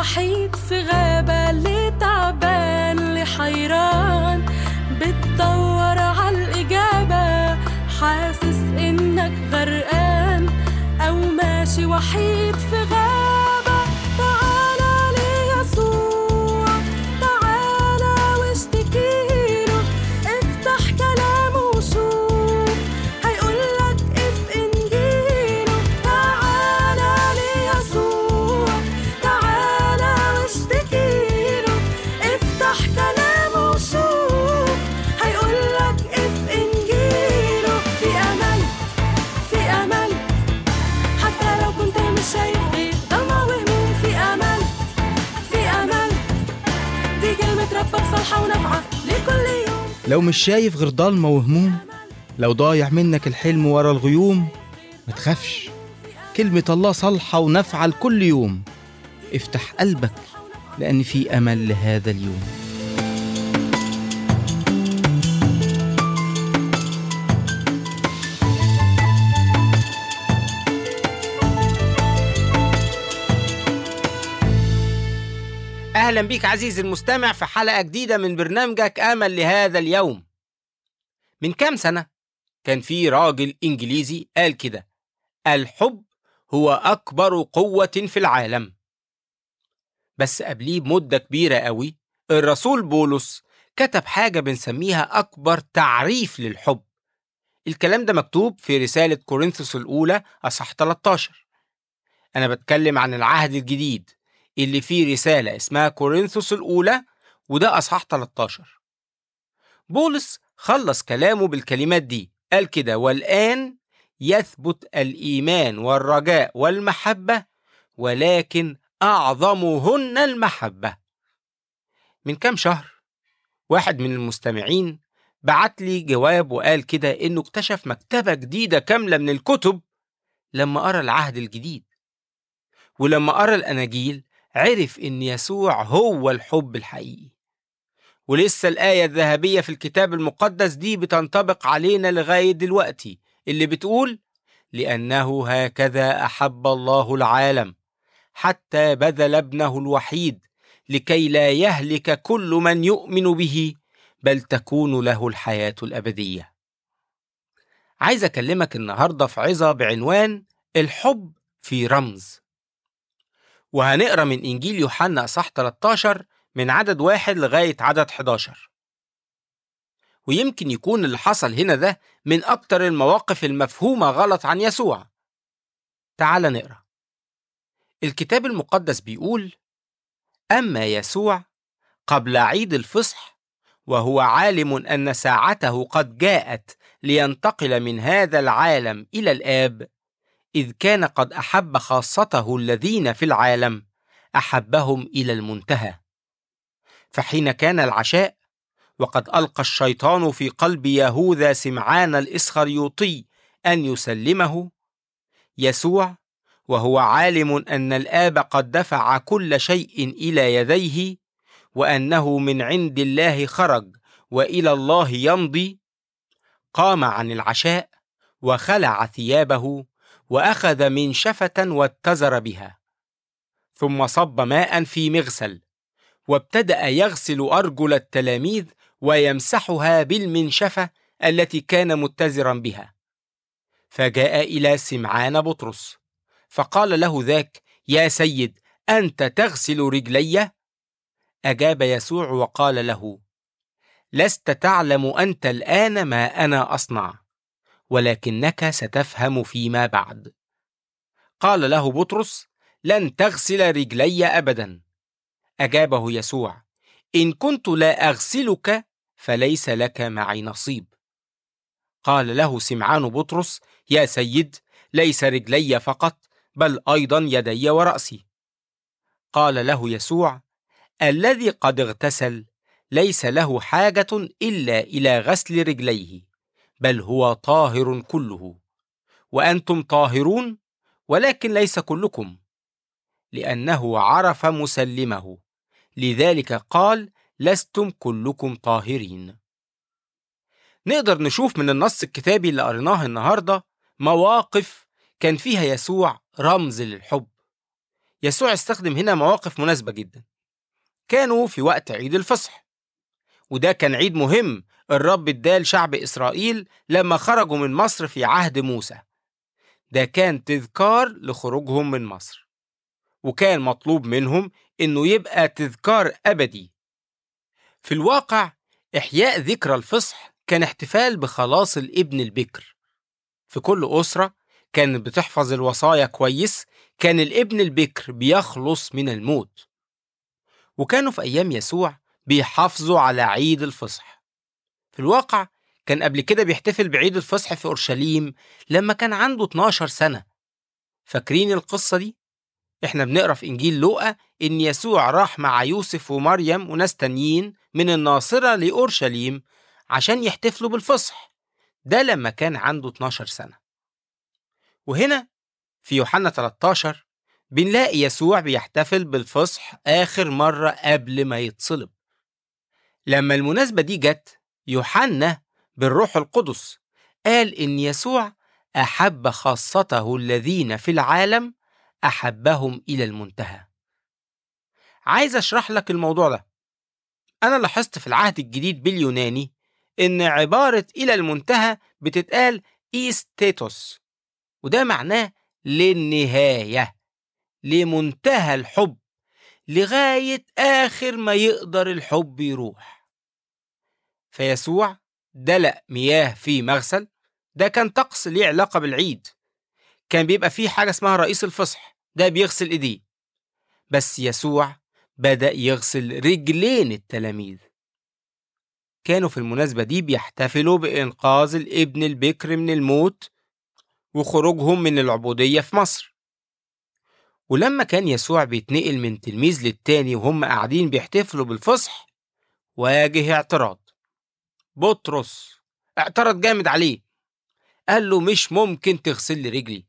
وحيد في غابة اللي تعبان اللي حيران بتدور عالإجابة حاسس إنك غرقان أو ماشي وحيد في غابة تعالى ليسوع تعالى واشتكيله افتح كلامه وشوف هيقولك اف انجيله تعالى ليسوع تعالى واشتكيله افتح كلامه وشوف هيقولك اف انجيله في امل في امل حتى لو كنت مش شايف غير ضلمة وهموم في امل في امل دي كلمة ربك صالحة ونافعة لكل يوم لو مش شايف غير ضلمة وهموم لو ضايع منك الحلم ورا الغيوم ما تخافش كلمة الله صالحة ونافعة لكل يوم افتح قلبك لأن في أمل لهذا اليوم أهلا بيك عزيزي المستمع في حلقة جديدة من برنامجك أمل لهذا اليوم من كام سنة كان في راجل إنجليزي قال كده الحب هو أكبر قوة في العالم بس قبليه بمدة كبيرة قوي الرسول بولس كتب حاجة بنسميها أكبر تعريف للحب الكلام ده مكتوب في رسالة كورنثوس الأولى أصح 13 أنا بتكلم عن العهد الجديد اللي فيه رسالة اسمها كورنثوس الأولى وده أصحاح 13 بولس خلص كلامه بالكلمات دي قال كده والآن يثبت الإيمان والرجاء والمحبة ولكن أعظمهن المحبة من كام شهر واحد من المستمعين بعت لي جواب وقال كده إنه اكتشف مكتبة جديدة كاملة من الكتب لما قرأ العهد الجديد ولما قرأ الأناجيل عرف إن يسوع هو الحب الحقيقي ولسه الآية الذهبية في الكتاب المقدس دي بتنطبق علينا لغاية دلوقتي اللي بتقول لأنه هكذا أحب الله العالم حتى بذل ابنه الوحيد لكي لا يهلك كل من يؤمن به بل تكون له الحياة الأبدية عايز أكلمك النهاردة في عظة بعنوان الحب في رمز وهنقرا من إنجيل يوحنا أصح 13 من عدد واحد لغاية عدد 11 ويمكن يكون اللي حصل هنا ده من أكتر المواقف المفهومة غلط عن يسوع تعال نقرا الكتاب المقدس بيقول أما يسوع قبل عيد الفصح وهو عالم أن ساعته قد جاءت لينتقل من هذا العالم إلى الآب إذ كان قد أحب خاصته الذين في العالم أحبهم إلى المنتهى فحين كان العشاء وقد ألقى الشيطان في قلب يهوذا سمعان الإسخريوطي أن يسلمه يسوع وهو عالم أن الآب قد دفع كل شيء إلى يديه وأنه من عند الله خرج وإلى الله يمضي قام عن العشاء وخلع ثيابه واخذ منشفه واتزر بها ثم صب ماء في مغسل وابتدا يغسل ارجل التلاميذ ويمسحها بالمنشفه التي كان متزرا بها فجاء الى سمعان بطرس فقال له ذاك يا سيد انت تغسل رجلي اجاب يسوع وقال له لست تعلم انت الان ما انا اصنع ولكنك ستفهم فيما بعد قال له بطرس لن تغسل رجلي ابدا اجابه يسوع ان كنت لا اغسلك فليس لك معي نصيب قال له سمعان بطرس يا سيد ليس رجلي فقط بل ايضا يدي وراسي قال له يسوع الذي قد اغتسل ليس له حاجه الا الى غسل رجليه بل هو طاهر كله وانتم طاهرون ولكن ليس كلكم لانه عرف مسلمه لذلك قال لستم كلكم طاهرين نقدر نشوف من النص الكتابي اللي قريناه النهارده مواقف كان فيها يسوع رمز للحب يسوع استخدم هنا مواقف مناسبة جدا كانوا في وقت عيد الفصح وده كان عيد مهم الرب اداه لشعب إسرائيل لما خرجوا من مصر في عهد موسى ده كان تذكار لخروجهم من مصر وكان مطلوب منهم إنه يبقى تذكار أبدي في الواقع إحياء ذكرى الفصح كان احتفال بخلاص الابن البكر في كل أسرة كانت بتحفظ الوصايا كويس كان الابن البكر بيخلص من الموت وكانوا في أيام يسوع بيحافظوا على عيد الفصح في الواقع كان قبل كده بيحتفل بعيد الفصح في أورشليم لما كان عنده 12 سنة فاكرين القصة دي؟ احنا بنقرا في إنجيل لوقا إن يسوع راح مع يوسف ومريم وناس تانيين من الناصرة لأورشليم عشان يحتفلوا بالفصح ده لما كان عنده 12 سنة وهنا في يوحنا 13 بنلاقي يسوع بيحتفل بالفصح آخر مرة قبل ما يتصلب لما المناسبة دي جت يوحنا بالروح القدس قال إن يسوع أحب خاصته الذين في العالم أحبهم إلى المنتهى عايز أشرح لك الموضوع ده أنا لاحظت في العهد الجديد باليوناني إن عبارة إلى المنتهى بتتقال إيستيتوس وده معناه للنهاية لمنتهى الحب لغاية آخر ما يقدر الحب يروح فيسوع دلق مياه في مغسل ده كان طقس ليه علاقة بالعيد كان بيبقى فيه حاجة اسمها رئيس الفصح ده بيغسل إيديه بس يسوع بدأ يغسل رجلين التلاميذ كانوا في المناسبة دي بيحتفلوا بإنقاذ الابن البكر من الموت وخروجهم من العبودية في مصر ولما كان يسوع بيتنقل من تلميذ للتاني وهم قاعدين بيحتفلوا بالفصح واجه اعتراض بطرس اعترض جامد عليه قال له مش ممكن تغسل لي رجلي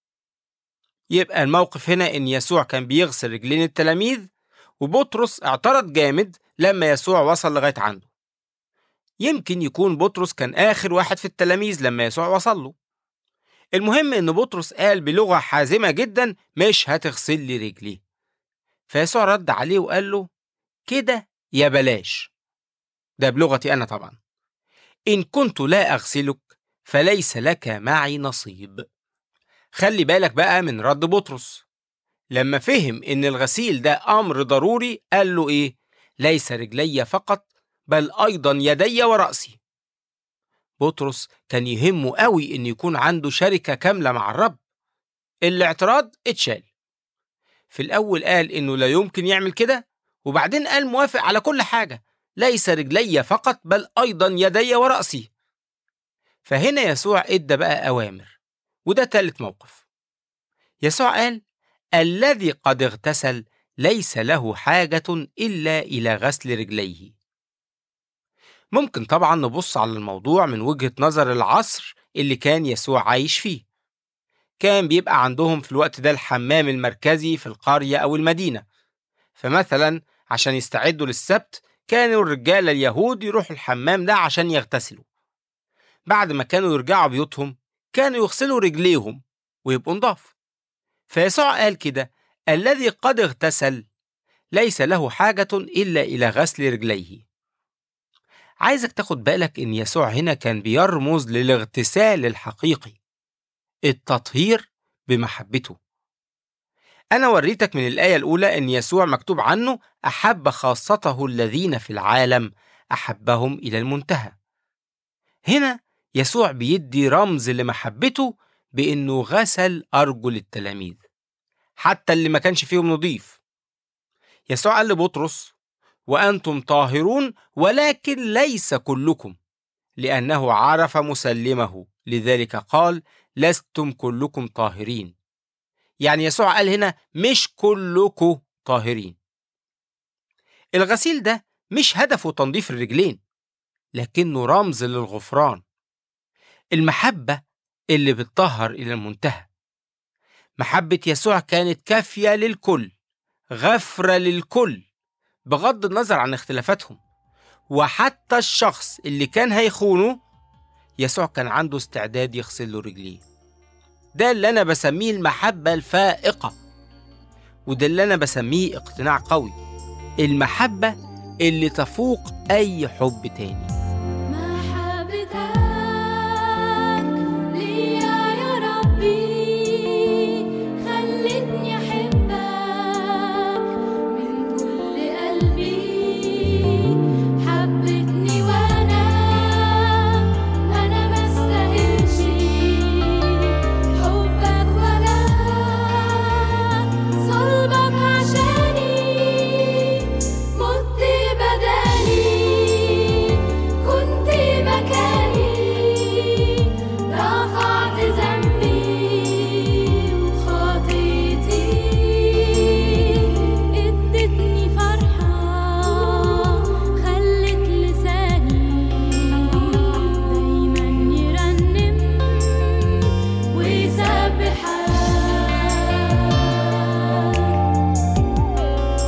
يبقى الموقف هنا ان يسوع كان بيغسل رجلين التلاميذ وبطرس اعترض جامد لما يسوع وصل لغايه عنده يمكن يكون بطرس كان اخر واحد في التلاميذ لما يسوع وصل له المهم ان بطرس قال بلغه حازمه جدا مش هتغسل لي رجلي فيسوع رد عليه وقال له كده يا بلاش ده بلغتي انا طبعا ان كنت لا اغسلك فليس لك معي نصيب خلي بالك بقى من رد بطرس لما فهم ان الغسيل ده امر ضروري قال له ايه ليس رجلي فقط بل ايضا يدي وراسي بطرس كان يهمه قوي ان يكون عنده شركه كامله مع الرب الاعتراض اتشال في الاول قال انه لا يمكن يعمل كده وبعدين قال موافق على كل حاجه ليس رجلي فقط بل ايضا يدي وراسي فهنا يسوع ادى بقى اوامر وده تالت موقف يسوع قال الذي قد اغتسل ليس له حاجه الا الى غسل رجليه ممكن طبعا نبص على الموضوع من وجهه نظر العصر اللي كان يسوع عايش فيه كان بيبقى عندهم في الوقت ده الحمام المركزي في القريه او المدينه فمثلا عشان يستعدوا للسبت كانوا الرجاله اليهود يروحوا الحمام ده عشان يغتسلوا بعد ما كانوا يرجعوا بيوتهم كانوا يغسلوا رجليهم ويبقوا نضاف فيسوع قال كده الذي قد اغتسل ليس له حاجة إلا إلى غسل رجليه عايزك تاخد بالك إن يسوع هنا كان بيرمز للاغتسال الحقيقي التطهير بمحبته أنا وريتك من الآية الأولى إن يسوع مكتوب عنه أحب خاصته الذين في العالم أحبهم إلى المنتهى هنا يسوع بيدي رمز لمحبته بإنه غسل أرجل التلاميذ حتى اللي ما كانش فيهم نضيف يسوع قال لبطرس وأنتم طاهرون ولكن ليس كلكم لأنه عرف مسلمه لذلك قال لستم كلكم طاهرين يعني يسوع قال هنا مش كلكم طاهرين الغسيل ده مش هدفه تنظيف الرجلين لكنه رمز للغفران المحبة اللي بتطهر إلى المنتهى محبة يسوع كانت كافية للكل غفرة للكل بغض النظر عن اختلافاتهم وحتى الشخص اللي كان هيخونه يسوع كان عنده استعداد يغسل له رجليه ده اللي أنا بسميه المحبة الفائقة وده اللي أنا بسميه اقتناع قوي المحبة اللي تفوق أي حب تاني محبتك ليا يا ربي خلتني أحبك من كل قلبي حبتني وأنا أنا ما استاهلش حبك ولا صلبك عشاني مت بدالي كنت مكاني رفعت ذنبي وخطيتي ادتني فرحة خلت لساني دايما يرنم ويسبحك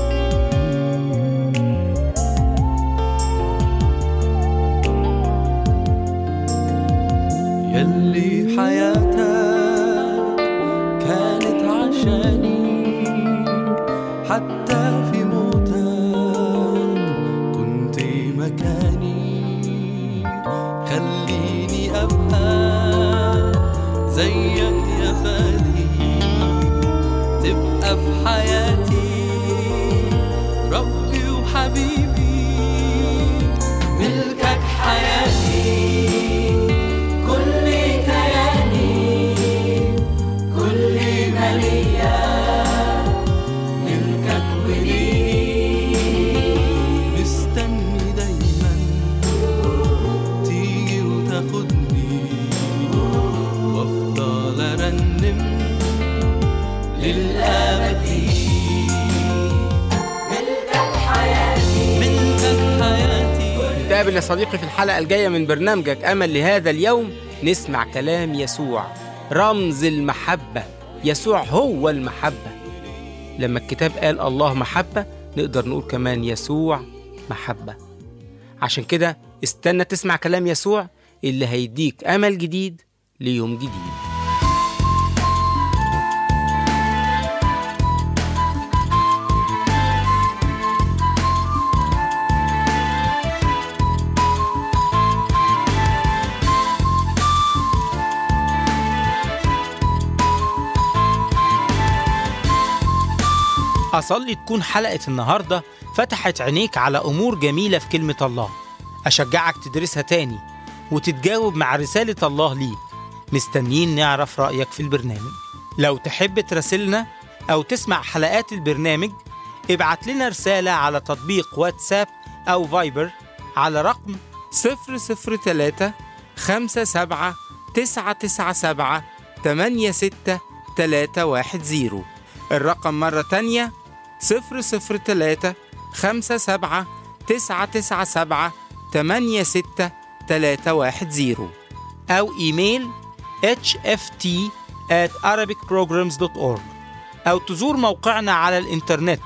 يلي حياتك كانت عشاني حتى في موتك كنت مكاني خليني أبقى زيك يا غالي تبقى في حياتي ربي وحبيبي ملكك حياتي كل كياني كل ما ليا ملكك ولي مستني دايما تيجي وتاخدني وافضل ارنم للابد ملكك حياتي ملكك حياتي نتقابل يا صديقي في الحلقة الجاية من برنامجك أمل لهذا اليوم نسمع كلام يسوع رمز المحبة يسوع هو المحبة لما الكتاب قال الله محبة نقدر نقول كمان يسوع محبة عشان كده استنى تسمع كلام يسوع اللي هيديك أمل جديد ليوم جديد أصلي تكون حلقة النهاردة فتحت عينيك على أمور جميلة في كلمة الله أشجعك تدرسها تاني وتتجاوب مع رسالة الله ليك مستنيين نعرف رأيك في البرنامج لو تحب تراسلنا أو تسمع حلقات البرنامج ابعت لنا رسالة على تطبيق واتساب أو فايبر على رقم 003 57 997 86310 الرقم مرة تانية 003 57 997 86310 أو إيميل hft at arabicprograms.org أو تزور موقعنا على الإنترنت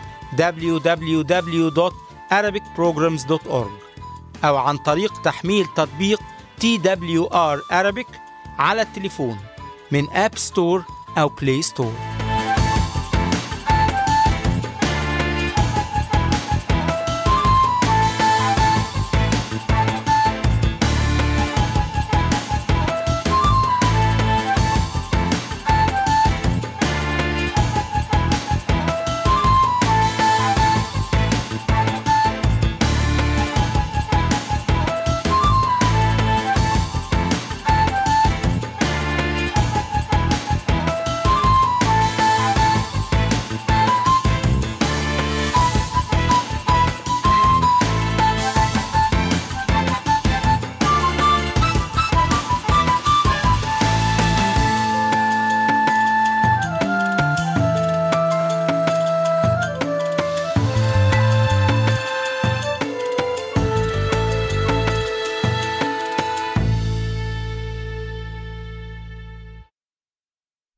www.arabicprograms.org أو عن طريق تحميل تطبيق TWR Arabic على التليفون من أب ستور أو بلاي ستور